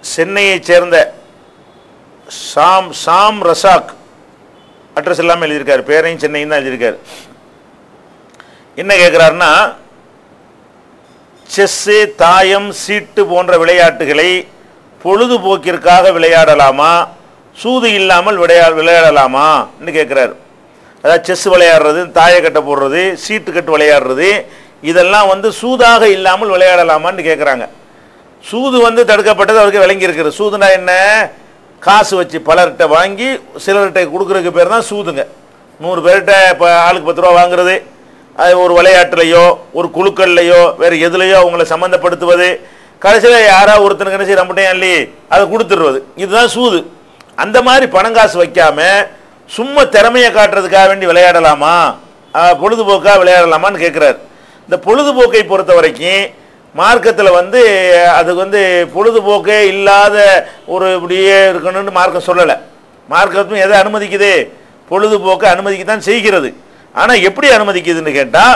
சென்னையைச் சேர்ந்த Sham Sham Razak address எல்லாமே எழுதியிருக்காரு பேரையும் சென்னையும் தான் எழுதியிருக்காரு என்ன கேட்குறாருன்னா செஸ்ஸு தாயம் சீட்டு போன்ற விளையாட்டுகளை பொழுதுபோக்கிற்காக விளையாடலாமா சூது இல்லாமல் விளையா விளையாடலாமான்னு கேட்குறாரு அதாவது செஸ் விளையாடுறது தாயக்கட்டை போடுறது சீட்டு கட்டு விளையாடுறது இதெல்லாம் வந்து சூதாக இல்லாமல் விளையாடலாமான்னு கேட்குறாங்க சூது வந்து தடுக்கப்பட்டது அவருக்கு விளங்கி இருக்குது சூதுனா என்ன காசு வச்சு பலர்கிட்ட வாங்கி சிலர்கிட்ட கொடுக்குறதுக்கு பேர் தான் சூதுங்க நூறு பேர்கிட்ட இப்போ ஆளுக்கு பத்து ரூபா வாங்குறது அது ஒரு விளையாட்டுலையோ ஒரு குழுக்கள்லையோ வேறு எதுலையோ அவங்கள சம்மந்தப்படுத்துவது கடைசியில் யாராவது ஒருத்தனுக்கு என்ன செய்ய நம்மகிட்ட அள்ளி அதை கொடுத்துடுவது இதுதான் சூது அந்த மாதிரி பணம் காசு வைக்காம சும்மா திறமையை காட்டுறதுக்காக வேண்டி விளையாடலாமா அஹ், பொழுதுபோக்கா விளையாடலாமான்னு கேட்குறாரு இந்த பொழுதுபோக்கை பொறுத்த வரைக்கும் மார்க்கத்தில் வந்து அது வந்து பொழுதுபோக்கே இல்லாத ஒரு இப்படியே இருக்கணும்னு மார்க்கம் சொல்லலை மார்க்கத்தும் எதை அனுமதிக்குது பொழுதுபோக்கை அனுமதிக்க தான் செய்கிறது ஆனால் எப்படி அனுமதிக்குதுன்னு கேட்டால்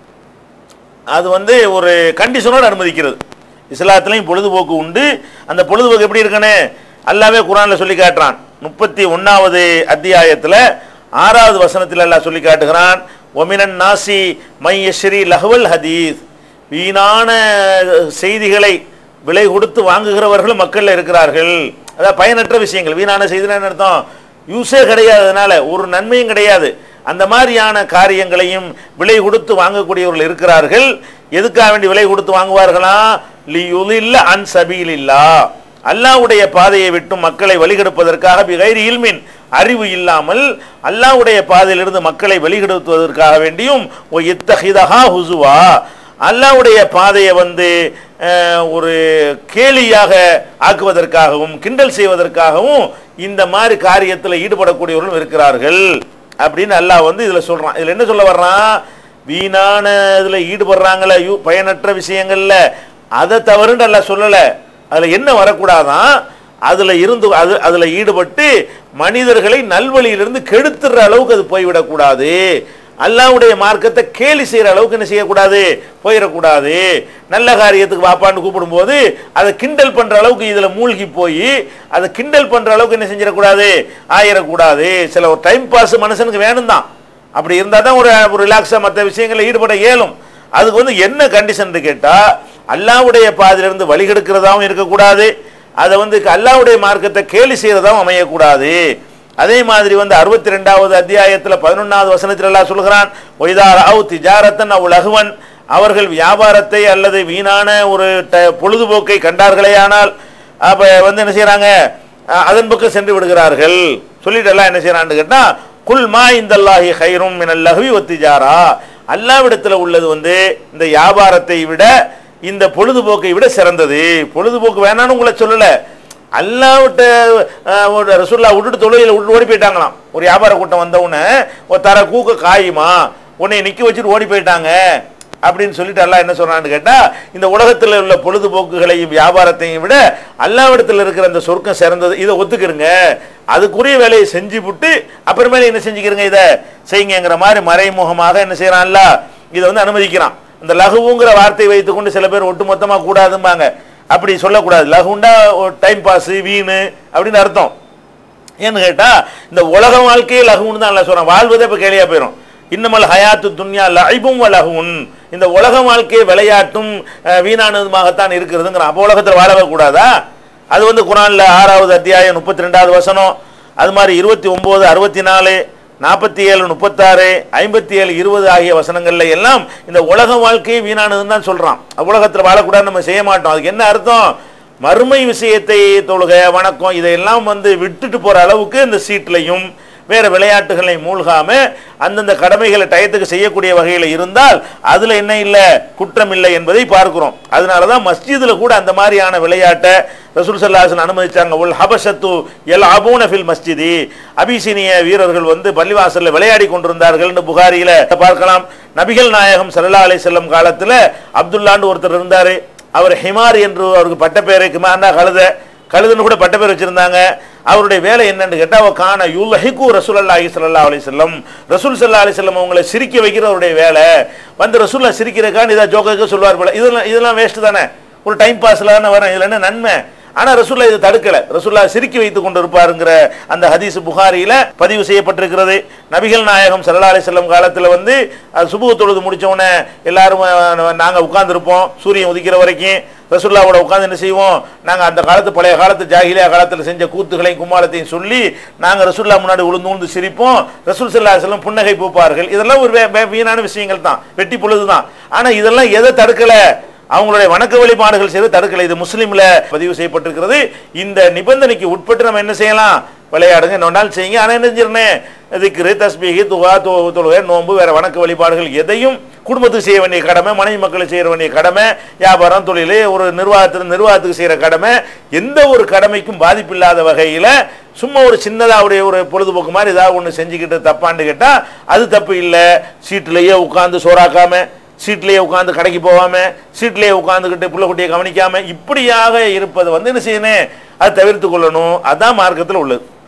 அது வந்து ஒரு கண்டிஷனோடு அனுமதிக்கிறது இஸ்லாத்துலேயும் பொழுதுபோக்கு உண்டு அந்த பொழுதுபோக்கு எப்படி இருக்குன்னு அல்லாவே குரானில் சொல்லி காட்டுறான் முப்பத்தி ஒன்றாவது அத்தியாயத்தில் ஆறாவது வசனத்தில் அல்லாஹ் சொல்லி காட்டுகிறான் ஒமினன் நாசி மையஸ்ரீ லஹவல் ஹதீஸ் வீணான செய்திகளை விலை கொடுத்து வாங்குகிறவர்களும் மக்களில் இருக்கிறார்கள் அதாவது பயனற்ற விஷயங்கள் வீணான செய்தினா என்ன அர்த்தம் யூஸே கிடையாது அதனால ஒரு நன்மையும் கிடையாது அந்த மாதிரியான காரியங்களையும் விலை கொடுத்து வாங்கக்கூடியவர்கள் இருக்கிறார்கள் எதுக்காக வேண்டி விலை கொடுத்து வாங்குவார்களா லியுலில்ல அன் சபீலில்லா அல்லாஹ்வுடைய பாதையை விட்டு மக்களை வழிகெடுப்பதற்காக பிகைரி இல்மின் அறிவு இல்லாமல் அல்லாஹ்வுடைய பாதையிலிருந்து மக்களை வழிகெடுத்துவதற்காக வேண்டியும் ஓ இத்தஹிதஹா ஹுசுவா அல்லாஹ்வுடைய பாதையை வந்து அஹ், ஒரு கேலியாக ஆக்குவதற்காகவும் கிண்டல் செய்வதற்காகவும் இந்த மாதிரி காரியத்தில் ஈடுபடக்கூடியவர்களும் இருக்கிறார்கள் அப்படின்னு அல்லாஹ் வந்து இதில் சொல்கிறான் இதில் என்ன சொல்ல வர்றான் வீணான இதில் ஈடுபடுறாங்களே யூ பயனற்ற விஷயங்கள்ல அதை தவறுன்னு அல்லாஹ் சொல்லலை அதில் என்ன வரக்கூடாதான் அதில் இருந்து அது அதில் ஈடுபட்டு மனிதர்களை நல்வழியிலிருந்து கெடுத்துற அளவுக்கு அது போய்விடக்கூடாது அல்லாஹ்வுடைய மார்க்கத்தை கேலி செய்கிற அளவுக்கு என்ன செய்யக்கூடாது போயிடக்கூடாது நல்ல காரியத்துக்கு வாப்பான்னு கூப்பிடும்போது அதை கிண்டல் பண்ணுற அளவுக்கு இதில் மூழ்கி போய் அதை கிண்டல் பண்ணுற அளவுக்கு என்ன செஞ்சிடக்கூடாது ஆயிடக்கூடாது சில ஒரு டைம் பாஸ் மனுஷனுக்கு வேணும் தான் அப்படி இருந்தால் தான் ஒரு ஒரு ரிலாக்ஸாக மற்ற விஷயங்களில் ஈடுபட இயலும் அதுக்கு வந்து என்ன கண்டிஷன் கேட்டால் அல்லாஹ்வுடைய பாதையிலிருந்து வழிகெடுக்கிறதாவும் இருக்கக்கூடாது அதை வந்து அல்லாஹ்வுடைய மார்க்கத்தை கேலி செய்கிறதாவும் அமையக்கூடாது அதே மாதிரி வந்து அறுபத்தி ரெண்டாவது அத்தியாயத்தில் பதினொன்றாவது வசனத்தில் எல்லாம் சொல்கிறான் ஒய்தார் அவு திஜாரத்தன் அவ் லகுவன் அவர்கள் வியாபாரத்தை அல்லது வீணான ஒரு ட- பொழுதுபோக்கை கண்டார்களே ஆனால் அப்போ வந்து என்ன செய்கிறாங்க அதன் பக்கம் சென்று விடுகிறார்கள் சொல்லிட்டு எல்லாம் என்ன செய்யறான்னு கேட்டா குல் மா இந்தல்லாஹி ஹைரும் மினல் லஹ்வி வத்திஜாரா அல்லாவிடத்தில் உள்ளது வந்து இந்த வியாபாரத்தை விட இந்த பொழுதுபோக்கை விட சிறந்தது பொழுதுபோக்கு வேணான்னு உங்களை சொல்லல அல்லாவிட்ட அஹ், ஒரு ரசூல்லா விட்டுட்டு தொழுகையில் விட்டு ஓடி போயிட்டாங்களாம் ஒரு வியாபார கூட்டம் வந்தவுடனே ஒரு தர கூக்க காயுமா உன்னை நிக்க வச்சுட்டு ஓடி போயிட்டாங்க அப்படின்னு சொல்லிட்டு அல்லாஹ் என்ன சொல்றான்னு கேட்டா இந்த உலகத்தில் உள்ள பொழுதுபோக்குகளையும் வியாபாரத்தையும் விட அல்லாவிடத்தில் இருக்கிற அந்த சொர்க்கம் சிறந்தது இதை ஒத்துக்கிறங்க அதுக்குரிய வேலையை செஞ்சு விட்டு அப்புறமேல என்ன செஞ்சுக்கிறங்க இதை செய்யுங்கிற மாதிரி மறைமுகமாக என்ன செய்யறான் அல்லாஹ் இதை வந்து அனுமதிக்கிறான் இந்த லகுவுங்கிற வார்த்தையை வைத்துக்கொண்டு சில பேர் ஒட்டுமொத்தமா கூடாதும்பாங்க அப்படி சொல்லக்கூடாது லகுண்டா டைம் பாஸ் வீணு அப்படின்னு அர்த்தம் ஏன்னு கேட்டா இந்த உலக வாழ்க்கையே லகுன்னு தான் அல்ல சொல்றான் வாழ்வதே இப்ப கேலியா போயிடும் இன்னமல் ஹயாத்து துன்யா லைபும் லகுன் இந்த உலக வாழ்க்கையை விளையாட்டும் அஹ், வீணானதுமாகத்தான் இருக்கிறதுங்கிற அப்போ உலகத்தில் வாழவே கூடாதா அது வந்து குரான்ல ஆறாவது அத்தியாயம் முப்பத்தி ரெண்டாவது வசனம் அது மாதிரி இருபத்தி ஒன்பது அறுபத்தி நாலு நாற்பத்தி ஏழு முப்பத்தாறு ஐம்பத்தி ஏழு இருபது ஆகிய வசனங்கள்ல எல்லாம் இந்த உலக வாழ்க்கையை வீணானதுன்னு தான் சொல்றான் உலகத்தில் வாழக்கூடாது நம்ம செய்ய மாட்டோம் அதுக்கு என்ன அர்த்தம் மறுமை விஷயத்தை தொழுக வணக்கம் இதையெல்லாம் வந்து விட்டுட்டு போற அளவுக்கு இந்த சீட்லையும் வேற விளையாட்டுகளை மூழ்காம அந்தந்த கடமைகளை டயத்துக்கு செய்யக்கூடிய வகையில் இருந்தால் அதுல என்ன இல்லை குற்றம் இல்லை என்பதை பார்க்கிறோம் அதனால தான் மஸ்ஜிதில் கூட அந்த மாதிரியான விளையாட்டை ரசூல் சல்லாஹன் அனுமதிச்சாங்க உல் ஹபஷத்து எல் அபூன ஃபில் மஸ்ஜிதி அபிசீனிய வீரர்கள் வந்து பள்ளிவாசல்ல விளையாடி கொண்டிருந்தார்கள்னு புகாரியில பார்க்கலாம் நபிகள் நாயகம் சல்லா அலை செல்லம் காலத்துல அப்துல்லான்னு ஒருத்தர் இருந்தாரு அவர் ஹிமார் என்று அவருக்கு பட்டப்பேரு ஹிமார்னா கழுத கழுதுன்னு கூட பட்டப்பேர் வச்சிருந்தாங்க அவருடைய வேலை என்னன்னு கேட்டா அவ காண யுல்லஹிகு ரசூல் அல்லாஹி ஸல்லல்லாஹு அலைஹி வஸல்லம் ரசூல் ஸல்லல்லாஹு அலைஹி வஸல்லம் அவங்களை சிரிக்க வைக்கிற அவருடைய வேலை வந்து ரசூல்லா சிரிக்கிறக்கான்னு இதை ஜோக்கருக்கு சொல்லுவார் போல இதெல்லாம் இதெல்லாம் வேஸ்ட் தானே ஒரு டைம் பாஸ்ல தானே வரும் இதுல என்ன நன்மை ஆனால் ரசூல்லா இதை தடுக்கல ரசூல்லா சிரிக்கி வைத்துக் கொண்டு இருப்பாருங்கிற அந்த ஹதீஸ் புகாரியில பதிவு செய்யப்பட்டிருக்கிறது நபிகள் நாயகம் சல்லா அலி செல்லம் காலத்தில் வந்து அது சுபுக தொழுது முடிச்ச உடனே எல்லாரும் அஹ், நாங்க உட்கார்ந்துருப்போம் சூரியன் உதிக்கிற வரைக்கும் ரசூல்லாவோட உட்கார்ந்து என்ன செய்வோம் நாங்க அந்த காலத்து பழைய காலத்து ஜாகிலியா காலத்தில் செஞ்ச கூத்துகளையும் கும்மாளத்தையும் சொல்லி நாங்க ரசூல்லா முன்னாடி உளுந்து உளுந்து சிரிப்போம் ரசூல் சல்லா செல்லம் புன்னகை பூப்பார்கள் இதெல்லாம் ஒரு வே- வே- வீணான விஷயங்கள் தான் வெட்டி பொழுது தான் ஆனா இதெல்லாம் எதை தடுக்கல அவங்களுடைய வணக்க வழிபாடுகள் செய்து தடுக்கலை இது முஸ்லீம்ல பதிவு செய்யப்பட்டிருக்கிறது இந்த நிபந்தனைக்கு உட்பட்டு நம்ம என்ன செய்யலாம் விளையாடுங்க இன்னொரு நாள் செய்யுங்க ஆனால் என்ன செஞ்சிருந்தேன் திக்ரு தஸ்பீகி துவா தொ தொழுகை நோன்பு வேற வணக்க வழிபாடுகள் எதையும் குடும்பத்துக்கு செய்ய வேண்டிய கடமை மனைவி மக்களுக்கு செய்ய வேண்டிய கடமை வியாபாரம் தொழில் ஒரு நிர்வாகத்தில் நிர்வாகத்துக்கு செய்கிற கடமை எந்த ஒரு கடமைக்கும் பாதிப்பில்லாத வகையில் சும்மா ஒரு சின்னதாக உடைய ஒரு பொழுதுபோக்கு மாதிரி ஏதாவது ஒன்று செஞ்சுக்கிட்டு தப்பான்னு கேட்டால் அது தப்பு இல்லை சீட்டிலேயே உட்காந்து சோறாக்காம சீட்லேயே உட்காந்து கடைக்கு போகாம சீட்லேயே உட்காந்துக்கிட்டு புள்ள குட்டியை கவனிக்காம இப்படியாக இருப்பது வந்து என்ன செய்யணும் அதை தவிர்த்து கொள்ளணும் அதான் மார்க்கத்தில் உள்ளது